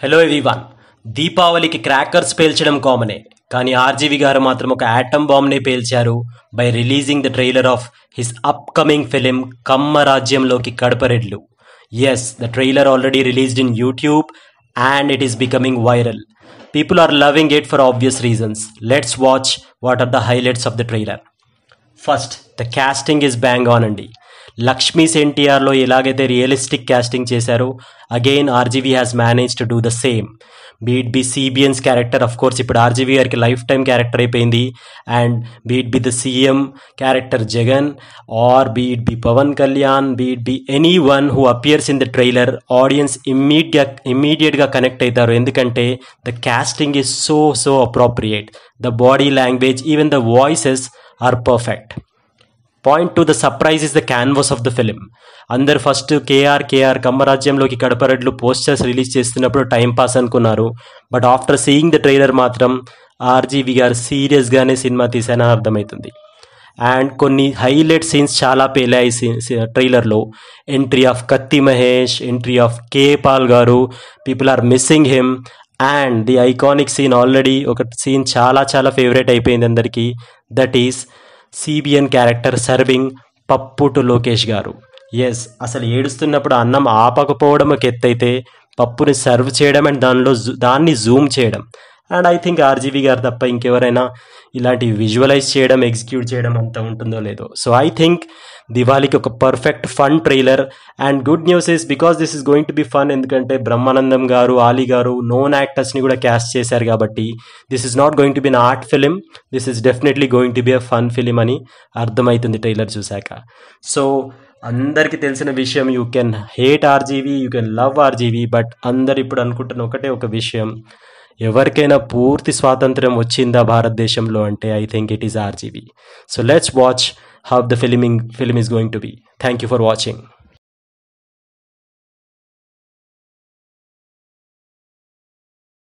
hello everyone దీపావళికి crackers పేల్చడం కామనే కానీ ఆర్జీవి గారు మాత్రం ఒక యాటమ్ బాంబ్నే పేల్చారు by releasing the trailer of his upcoming film Kamma రాజ్యంలోకి కడపరెడ్లు as the trailer already released in YouTube and it is becoming viral people are loving it for obvious reasons let's watch what are the highlights of the trailer first the casting is bang on అండి లక్ష్మీస్ ఎన్టీఆర్లో ఎలాగైతే realistic casting చేశారో again RGV has manage to do the same beat be CBN's character of course ఇప్పుడు ఆర్జీవీ గారికి life time character అయిపోయింది and beat be the CM character Jagan or beat be Pavan Kalyan beat be any one who appears in the trailer audience immediate ఇమ్మీడియట్గా connect అవుతారు ఎందుకంటే the casting is so so appropriate the body language even the voices are perfect point to the surprise is the canvas of the film అందరు first KR KR కమ్మరాజ్యంలోకి కడపరెడ్లు posters release చేస్తున్నప్పుడు time pass అనుకున్నారు but after seeing the trailer మాత్రం ఆర్జీవి గారు సీరియస్గానే cinema తీసానని అర్థమవుతుంది and కొన్ని హైలైట్ సీన్స్ చాలా పేలాయి ట్రైలర్లో entry of Kathi Mahesh entry of K Paul గారు people are missing him and the iconic scene already ఒక సీన్ చాలా చాలా ఫేవరెట్ అయిపోయింది అందరికీ that is CBN character serving pappu to Lokesh గారు ఎస్ అసలు ఏడుస్తున్నప్పుడు అన్నం ఆపకపోవడం ఒక ఎత్తు అయితే పప్పుని సర్వ్ చేయడం అండ్ దానిలో జూ- దాన్ని జూమ్ చేయడం అండ్ ఐ థింక్ ఆర్జీవి గారు తప్ప ఇంకెవరైనా ఇలాంటి విజువలైజ్ చేయడం ఎగ్జిక్యూట్ చేయడం అంత ఉంటుందో లేదో సో ఐ థింక్ దివాళీకి ఒక perfect fun trailer and good news is because this is going to be fun ఎందుకంటే బ్రహ్మానందం గారు ఆలీ గారు నోన్ యాక్టర్స్ని కూడా క్యాస్ట్ చేశారు కాబట్టి this is not going to be an art film this is definitely going to be a fun film అని అర్థమవుతుంది trailer చూశాక so అందరికీ తెలిసిన విషయం you can hate RGV you can love RGV but అందరు ఇప్పుడు అనుకుంటున్న ఒకటే ఒక విషయం ఎవరికైనా పూర్తి స్వాతంత్రం వచ్చిందా భారతదేశంలో అంటే I think it is RGV so let's watch how the filming film is going to be thank you for watching